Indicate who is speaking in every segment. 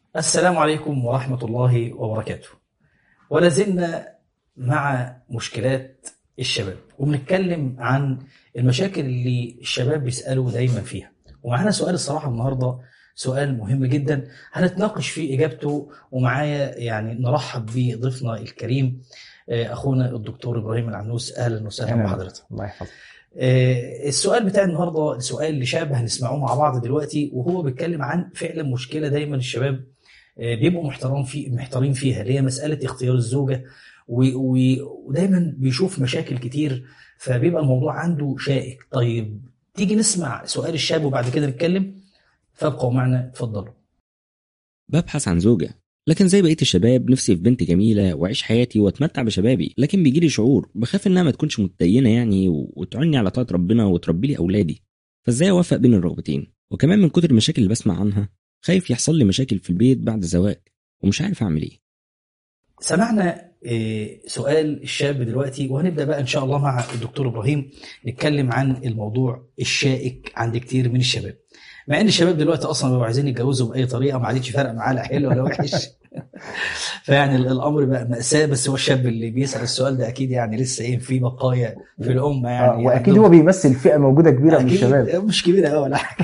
Speaker 1: السلام عليكم ورحمة الله وبركاته ولا زلنا مع مشكلات الشباب وبنتكلم عن المشاكل اللي الشباب بيسألوا دايما فيها ومعانا سؤال الصراحة النهاردة سؤال مهم جدا هنتناقش في إجابته ومعايا يعني نرحب بضيفنا الكريم آه، أخونا الدكتور إبراهيم العنوس أهلا وسهلا بحضرتك
Speaker 2: الله يحفظك
Speaker 1: آه، السؤال بتاع النهارده سؤال لشاب هنسمعه مع بعض دلوقتي وهو بيتكلم عن فعلا مشكله دايما الشباب آه، بيبقوا محترم في محتارين فيها اللي هي مساله اختيار الزوجه و- و- ودايما بيشوف مشاكل كتير فبيبقى الموضوع عنده شائك طيب تيجي نسمع سؤال الشاب وبعد كده نتكلم فابقوا معنا اتفضلوا
Speaker 3: ببحث عن زوجة لكن زي بقية الشباب نفسي في بنت جميلة وأعيش حياتي وأتمتع بشبابي لكن بيجيلي شعور بخاف إنها ما تكونش متدينة يعني و- وتعني على طاعة ربنا وتربي لي أولادي فإزاي أوفق بين الرغبتين وكمان من كتر المشاكل اللي بسمع عنها خايف يحصل لي مشاكل في البيت بعد الزواج ومش عارف أعمل إيه
Speaker 1: سمعنا آه، سؤال الشاب دلوقتي وهنبدا بقى ان شاء الله مع الدكتور ابراهيم نتكلم عن الموضوع الشائك عند كتير من الشباب مع ان الشباب دلوقتي اصلا بيبقوا عايزين يتجوزوا باي طريقه ما عادتش فارقه معاه لا حلو ولا وحش فيعني ال- الامر بقى ماساه بس هو الشاب اللي بيسال السؤال ده اكيد يعني لسه ايه في بقايا في الامه
Speaker 2: آه
Speaker 1: يعني
Speaker 2: واكيد هو بيمثل فئه موجوده كبيره من
Speaker 1: أكيد
Speaker 2: الشباب
Speaker 1: مش كبيره قوي ولا حاجه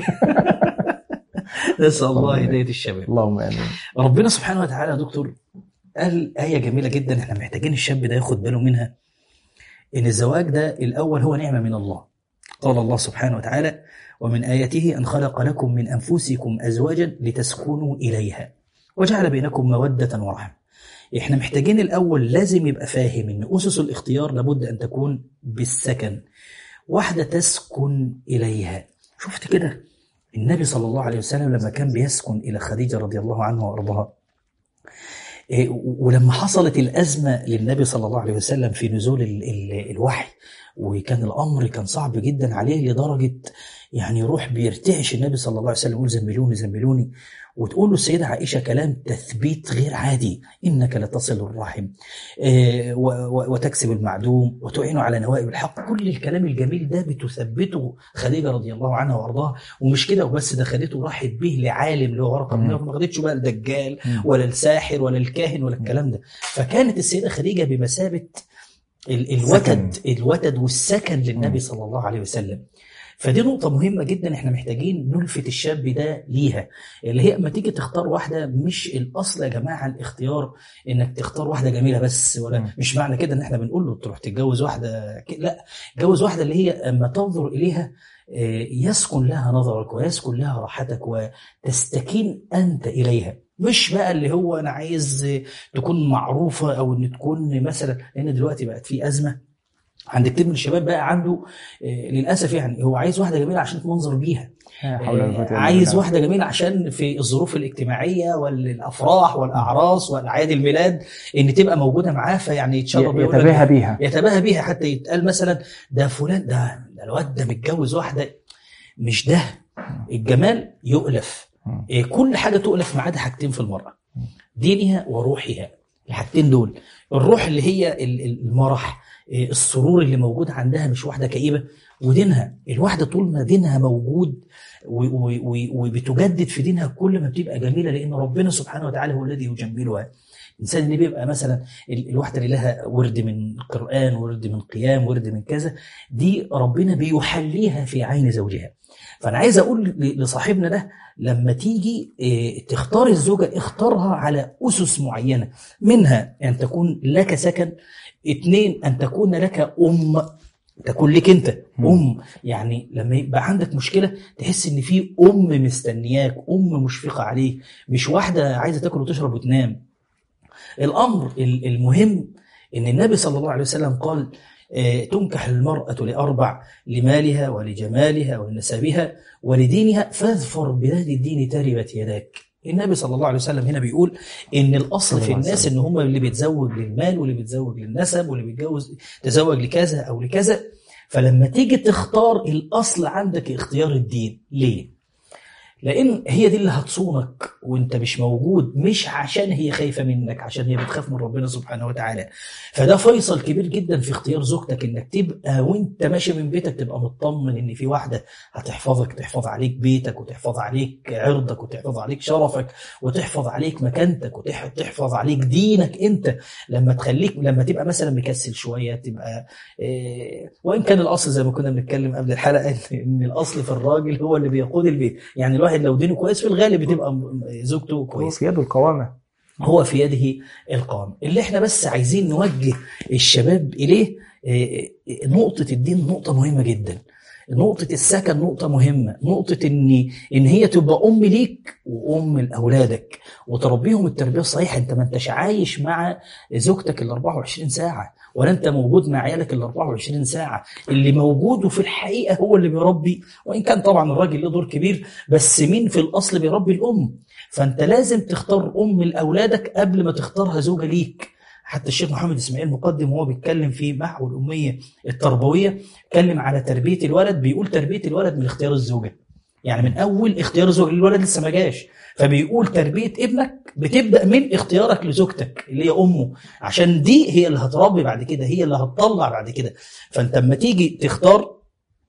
Speaker 1: نسال الله هدايه الشباب
Speaker 2: اللهم امين
Speaker 1: ربنا سبحانه وتعالى يا دكتور قال آية جميلة جدا احنا محتاجين الشاب ده ياخد باله منها إن الزواج ده الأول هو نعمة من الله قال الله سبحانه وتعالى ومن آياته أن خلق لكم من أنفسكم أزواجا لتسكنوا إليها وجعل بينكم مودة ورحمة احنا محتاجين الأول لازم يبقى فاهم إن أسس الاختيار لابد أن تكون بالسكن واحدة تسكن إليها شفت كده النبي صلى الله عليه وسلم لما كان بيسكن إلى خديجة رضي الله عنها وأرضاها إيه، ولما حصلت الأزمة للنبي صلى الله عليه وسلم في نزول ال ال الوحي وكان الأمر كان صعب جدا عليه لدرجة يعني يروح بيرتعش النبي صلى الله عليه وسلم يقول زملوني زملوني وتقول له السيدة عائشة كلام تثبيت غير عادي إنك لتصل الرحم إيه، و- و- وتكسب المعدوم وتعين على نوائب الحق كل الكلام الجميل ده بتثبته خديجة رضي الله عنها وأرضاها ومش كده وبس ده خدته راحت به لعالم اللي هو ورقة بن
Speaker 2: مم.
Speaker 1: نوفل، ما خدتش بقى الدجال
Speaker 2: مم.
Speaker 1: ولا الساحر ولا الكاهن ولا الكلام ده فكانت السيدة خديجة بمثابة ال- الوتد الوتد والسكن للنبي
Speaker 2: مم.
Speaker 1: صلى الله عليه وسلم فدي نقطة مهمة جدا احنا محتاجين نلفت الشاب ده ليها اللي هي اما تيجي تختار واحدة مش الأصل يا جماعة الاختيار انك تختار واحدة جميلة بس ولا
Speaker 2: مم.
Speaker 1: مش معنى كده ان احنا بنقول له تروح تتجوز واحدة ك- لا تجوز واحدة اللي هي اما تنظر إليها آه، يسكن لها نظرك ويسكن لها راحتك وتستكين أنت إليها مش بقى اللي هو أنا عايز آه، تكون معروفة أو إن تكون مثلا لأن دلوقتي بقت في أزمة عند كتير من الشباب بقى عنده آه، للأسف يعني هو عايز واحدة جميلة عشان تمنظر بيها
Speaker 2: لا حول ولا قوة إلا
Speaker 1: عايز
Speaker 2: بالله.
Speaker 1: واحدة جميلة عشان في الظروف الاجتماعية والأفراح والأعراس والأعياد الميلاد إن تبقى موجودة معاه فيعني يتشرف
Speaker 2: ي-
Speaker 1: يقول لك
Speaker 2: يتباهى بيها
Speaker 1: يتباهى بيها حتى يتقال مثلا ده فلان ده ده الواد ده متجوز واحده مش ده الجمال يؤلف
Speaker 2: مم.
Speaker 1: إيه، كل حاجه تؤلف ما عدا حاجتين في المراه دينها وروحها الحاجتين دول الروح اللي هي ال- ال- المرح إيه، السرور اللي موجود عندها مش واحده كئيبه ودينها الواحده طول ما دينها موجود و- و- و- وبتجدد في دينها كل ما بتبقى جميله لان ربنا سبحانه وتعالى هو الذي يجملها الانسان اللي بيبقى مثلا ال- الواحده اللي لها ورد من قران ورد من قيام ورد من كذا دي ربنا بيحليها في عين زوجها فانا عايز اقول ل- لصاحبنا ده لما تيجي إيه، تختار الزوجه اختارها على اسس معينه منها ان تكون لك سكن اثنين ان تكون لك ام تكون لك انت
Speaker 2: مم.
Speaker 1: ام يعني لما يبقى عندك مشكله تحس ان في ام مستنياك ام مشفقه عليك مش واحده عايزه تاكل وتشرب وتنام الامر ال- المهم ان النبي صلى الله عليه وسلم قال آه، تنكح المرأة لأربع لمالها ولجمالها ولنسبها ولدينها فاظفر بذات الدين تربت يداك النبي صلى الله عليه وسلم هنا بيقول ان الاصل
Speaker 2: صلى
Speaker 1: في
Speaker 2: الله عليه
Speaker 1: الناس ان هم اللي بيتزوج للمال واللي بيتزوج للنسب واللي بيتجوز تزوج لكذا او لكذا فلما تيجي تختار الاصل عندك اختيار الدين ليه لان هي دي اللي هتصونك وانت مش موجود مش عشان هي خايفه منك عشان هي بتخاف من ربنا سبحانه وتعالى فده فيصل كبير جدا في اختيار زوجتك انك تبقى وانت ماشي من بيتك تبقى مطمن ان في واحده هتحفظك تحفظ عليك بيتك وتحفظ عليك عرضك وتحفظ عليك شرفك وتحفظ عليك مكانتك وتحفظ عليك دينك انت لما تخليك لما تبقى مثلا مكسل شويه تبقى إيه وان كان الاصل زي ما كنا بنتكلم قبل الحلقه ان الاصل في الراجل هو اللي بيقود البيت يعني الواحد لو دينه كويس في الغالب بتبقى م- زوجته
Speaker 2: هو
Speaker 1: كويسه
Speaker 2: في يده القوامه
Speaker 1: هو في يده القوام اللي احنا بس عايزين نوجه الشباب اليه إيه، إيه، نقطه الدين نقطه مهمه جدا نقطة السكن نقطة مهمة، نقطة إن إن هي تبقى أم ليك وأم لأولادك وتربيهم التربية الصحيحة، أنت ما أنتش عايش مع زوجتك ال 24 ساعة، ولا أنت موجود مع عيالك ال 24 ساعة، اللي موجود وفي الحقيقة هو اللي بيربي، وإن كان طبعا الراجل له دور كبير، بس مين في الأصل بيربي الأم؟ فأنت لازم تختار أم لأولادك قبل ما تختارها زوجة ليك. حتى الشيخ محمد اسماعيل مقدم وهو بيتكلم في محو الاميه التربويه اتكلم على تربيه الولد بيقول تربيه الولد من اختيار الزوجه يعني من اول اختيار الزوجه الولد لسه ما جاش فبيقول تربيه ابنك بتبدا من اختيارك لزوجتك اللي هي امه عشان دي هي اللي هتربي بعد كده هي اللي هتطلع بعد كده فانت اما تيجي تختار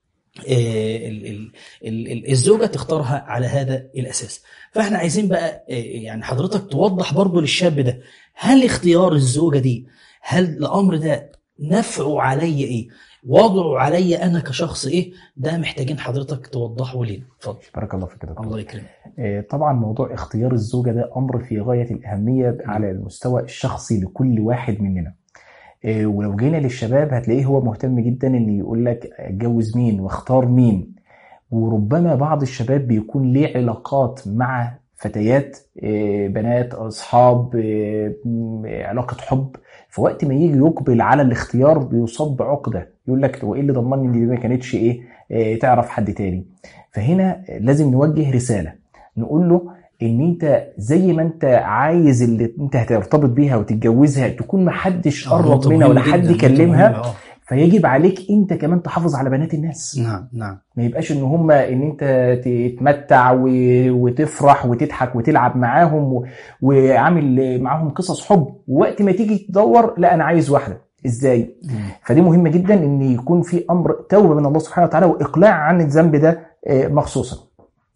Speaker 1: آه، ال- ال- ال- ال- الزوجه تختارها على هذا الاساس فاحنا عايزين بقى آه، يعني حضرتك توضح برضو للشاب ده هل اختيار الزوجه دي هل الامر ده نفعه عليا ايه وضعه عليا انا كشخص ايه ده محتاجين حضرتك توضحه لنا اتفضل
Speaker 2: بارك الله فيك يا دكتور
Speaker 1: الله يكرمك
Speaker 2: آه، طبعا موضوع اختيار الزوجة ده أمر في غاية الأهمية على المستوى الشخصي لكل واحد مننا آه، ولو جينا للشباب هتلاقيه هو مهتم جدا ان يقول لك اتجوز مين واختار مين وربما بعض الشباب بيكون ليه علاقات مع فتيات آه، بنات اصحاب آه، م- علاقة حب فوقت ما يجي يقبل على الاختيار بيصاب بعقدة يقول لك هو ايه اللي ضمني ان دي ما كانتش ايه آه، تعرف حد تاني فهنا لازم نوجه رسالة نقول له ان انت زي ما انت عايز اللي انت هترتبط بيها وتتجوزها تكون محدش
Speaker 1: آه،
Speaker 2: قرب
Speaker 1: نقطة
Speaker 2: منها ولا
Speaker 1: مهمة
Speaker 2: حد
Speaker 1: جداً، نقطة
Speaker 2: يكلمها
Speaker 1: مهمة، آه.
Speaker 2: فيجب عليك انت كمان تحافظ على بنات الناس
Speaker 1: نعم نعم
Speaker 2: ما يبقاش ان هم ان انت تتمتع و... وتفرح وتضحك وتلعب معاهم و... وعامل معاهم قصص حب ووقت ما تيجي تدور لا انا عايز واحده ازاي فدي مهمه جدا ان يكون في امر توبه من الله سبحانه وتعالى واقلاع عن الذنب ده آه، مخصوصا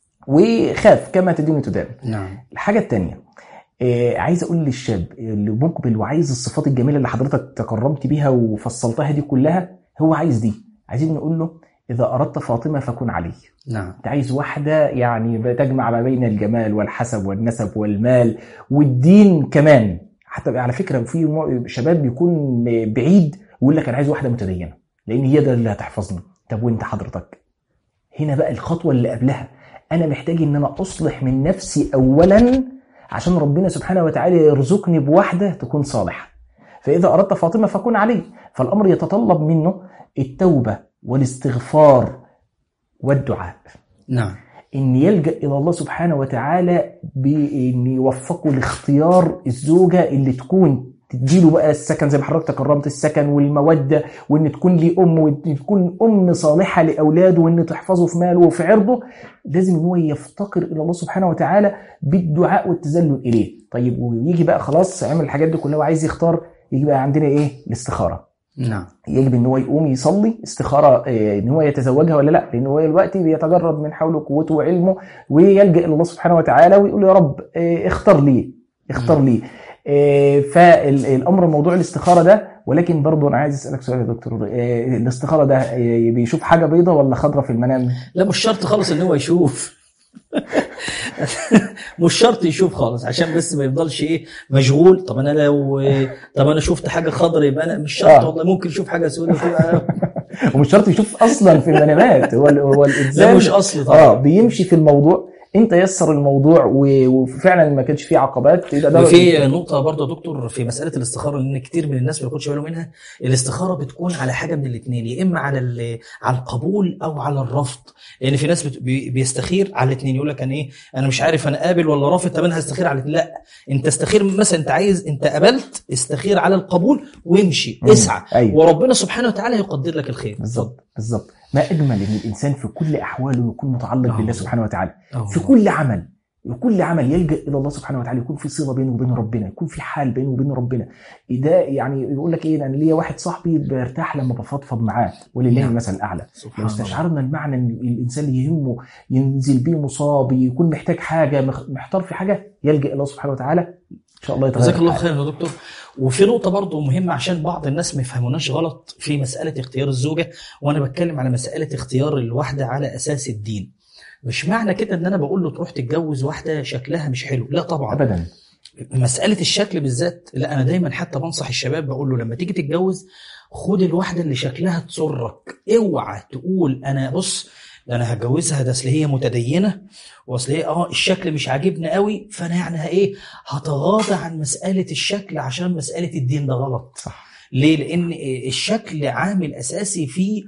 Speaker 2: وخاف كما تدين تدان
Speaker 1: نعم
Speaker 2: الحاجه الثانيه عايز اقول للشاب اللي مقبل وعايز الصفات الجميله اللي حضرتك تكرمت بيها وفصلتها دي كلها هو عايز دي عايزين نقول له اذا اردت فاطمه فكن علي
Speaker 1: نعم
Speaker 2: انت عايز واحده يعني بتجمع ما بين الجمال والحسب والنسب والمال والدين كمان حتى على فكره في م- شباب بيكون بعيد ويقول لك انا عايز واحده متدينه لان هي ده اللي هتحفظني طب وانت حضرتك هنا بقى الخطوه اللي قبلها انا محتاج ان انا اصلح من نفسي اولا عشان ربنا سبحانه وتعالى يرزقني بواحده تكون صالحه فاذا اردت فاطمه فكن علي فالامر يتطلب منه التوبه والاستغفار والدعاء
Speaker 1: نعم
Speaker 2: ان يلجا الى الله سبحانه وتعالى بان يوفقه لاختيار الزوجه اللي تكون تديله بقى السكن زي ما حضرتك تكرمت السكن والموده وان تكون ليه ام وان تكون ام صالحه لاولاده وان تحفظه في ماله وفي عرضه لازم ان هو يفتقر الى الله سبحانه وتعالى بالدعاء والتذلل اليه طيب ويجي بقى خلاص عمل الحاجات دي كلها وعايز يختار يجي بقى عندنا ايه الاستخاره
Speaker 1: نعم
Speaker 2: يجب ان هو يقوم يصلي استخاره آه، ان هو يتزوجها ولا لا لان هو دلوقتي بيتجرد من حوله قوته وعلمه ويلجا الى الله سبحانه وتعالى ويقول يا رب آه، اختار لي اختار لي آه، فالامر موضوع الاستخاره ده ولكن برضه انا عايز اسالك سؤال يا دكتور آه، الاستخاره ده آه، بيشوف حاجه بيضه ولا خضراء في المنام
Speaker 1: لا مش شرط خالص ان هو يشوف مش شرط يشوف خالص عشان بس ما يفضلش ايه مشغول طب انا لو طب انا شفت حاجه خضراء يبقى انا مش شرط
Speaker 2: آه.
Speaker 1: والله ممكن يشوف حاجه سوداء تبقى
Speaker 2: ومش شرط يشوف اصلا في المنامات هو هو
Speaker 1: ده
Speaker 2: الانسان
Speaker 1: مش اصل
Speaker 2: اه
Speaker 1: طبعا
Speaker 2: بيمشي في الموضوع انت يسر الموضوع و- وفعلا ما كانش فيه عقبات يبقى ده
Speaker 1: وفي نقطة برضه يا دكتور في مسألة الاستخارة لأن كتير من الناس ما بياخدش باله منها، الاستخارة بتكون على حاجة من الاثنين يا إما على ال- على القبول أو على الرفض، لأن في ناس بت- بي- بيستخير على الاثنين يقول لك أنا إيه أنا مش عارف أنا قابل ولا رافض طب أنا هستخير على الاثنين، لا أنت استخير مثلا أنت عايز أنت قبلت استخير على القبول وامشي
Speaker 2: مم.
Speaker 1: اسعى
Speaker 2: ايوه
Speaker 1: وربنا سبحانه وتعالى يقدر لك الخير.
Speaker 2: بالظبط بالظبط ما اجمل ان الانسان في كل احواله يكون متعلق
Speaker 1: آه.
Speaker 2: بالله سبحانه وتعالى
Speaker 1: آه.
Speaker 2: في كل عمل وكل عمل يلجا الى الله سبحانه وتعالى يكون في صله بينه وبين ربنا يكون في حال بينه وبين ربنا ده يعني يقول لك ايه انا ليا واحد صاحبي برتاح لما بفضفض معاه ولله
Speaker 1: نعم.
Speaker 2: المثل الاعلى
Speaker 1: سبحان
Speaker 2: لو
Speaker 1: الله.
Speaker 2: استشعرنا المعنى ان الانسان اللي يهمه ينزل بيه مصاب يكون محتاج حاجه مخ- محتار في حاجه يلجا الى الله سبحانه وتعالى ان شاء الله يتغير
Speaker 1: جزاك الله
Speaker 2: الحال.
Speaker 1: خير يا دكتور وفي نقطة برضه مهمة عشان بعض الناس ما يفهموناش غلط في مسألة اختيار الزوجة وأنا بتكلم على مسألة اختيار الواحدة على أساس الدين مش معنى كده إن أنا بقول له تروح تتجوز واحدة شكلها مش حلو لا طبعا
Speaker 2: ابدا
Speaker 1: مسألة الشكل بالذات لا أنا دايما حتى بنصح الشباب بقول له لما تيجي تتجوز خد الواحدة اللي شكلها تسرك اوعى تقول أنا بص ده أنا هتجوزها ده أصل هي متدينة وأصل هي أه الشكل مش عاجبني قوي فأنا يعني إيه هتغاضى عن مسألة الشكل عشان مسألة الدين ده غلط
Speaker 2: صح
Speaker 1: ليه؟ لأن الشكل عامل أساسي في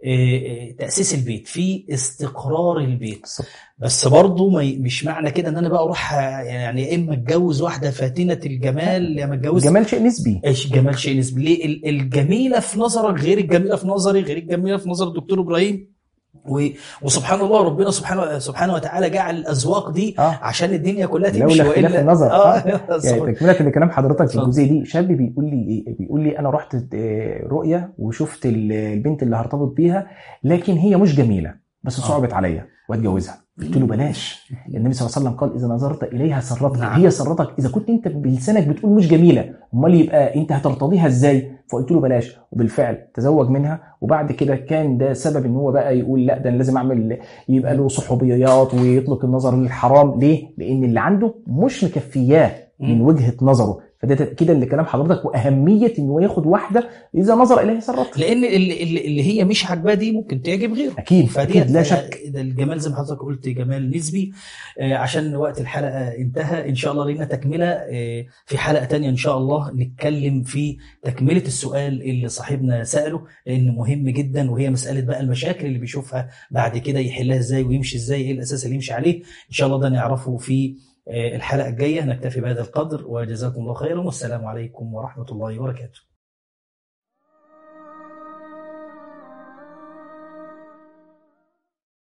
Speaker 1: آه، تأسيس البيت في استقرار البيت
Speaker 2: بالظبط
Speaker 1: بس برضه ما ي- مش معنى كده ان انا بقى اروح آه، يعني يا اما اتجوز واحده فاتنه الجمال يا ما اتجوز
Speaker 2: الجمال شيء نسبي
Speaker 1: ايش جمال شيء نسبي ليه ال- الجميله في نظرك غير الجميله في نظري غير الجميله في نظر الدكتور ابراهيم و- وسبحان الله ربنا سبحانه سبحانه وتعالى جعل الاذواق دي
Speaker 2: اه
Speaker 1: عشان الدنيا كلها
Speaker 2: لولا
Speaker 1: تمشي
Speaker 2: اختلاف
Speaker 1: والا
Speaker 2: النظر.
Speaker 1: اه
Speaker 2: يعني تكمله لكلام حضرتك في
Speaker 1: اتفضل.
Speaker 2: الجزئيه دي شاب بيقول لي ايه بيقول لي انا رحت آه، رؤيه وشفت ال- البنت اللي هرتبط بيها لكن هي مش جميله بس
Speaker 1: آه.
Speaker 2: صعبت عليا واتجوزها قلت له بلاش النبي صلى الله عليه وسلم قال اذا نظرت اليها سرتك
Speaker 1: نعم.
Speaker 2: هي سرتك اذا كنت انت بلسانك بتقول مش جميله امال يبقى انت هترتضيها ازاي فقلت له بلاش وبالفعل تزوج منها وبعد كده كان ده سبب ان هو بقى يقول لا ده انا لازم اعمل يبقى له صحوبيات ويطلق النظر للحرام ليه لان اللي عنده مش مكفياه من
Speaker 1: مم.
Speaker 2: وجهه نظره فده تاكيدا لكلام حضرتك واهميه ان هو ياخد واحده اذا نظر اليها سرتها
Speaker 1: لان اللي, اللي اللي هي مش عاجباه دي ممكن تعجب غيره
Speaker 2: اكيد
Speaker 1: فدي
Speaker 2: اكيد لا شك
Speaker 1: ده الجمال زي ما حضرتك قلت جمال نسبي آه، عشان وقت الحلقه انتهى ان شاء الله لنا تكمله آه، في حلقه تانية ان شاء الله نتكلم في تكمله السؤال اللي صاحبنا ساله لان مهم جدا وهي مساله بقى المشاكل اللي بيشوفها بعد كده يحلها ازاي ويمشي ازاي ايه الاساس اللي يمشي عليه ان شاء الله ده نعرفه في آه، الحلقه الجايه نكتفي بهذا القدر وجزاكم الله خيرا والسلام عليكم ورحمه الله وبركاته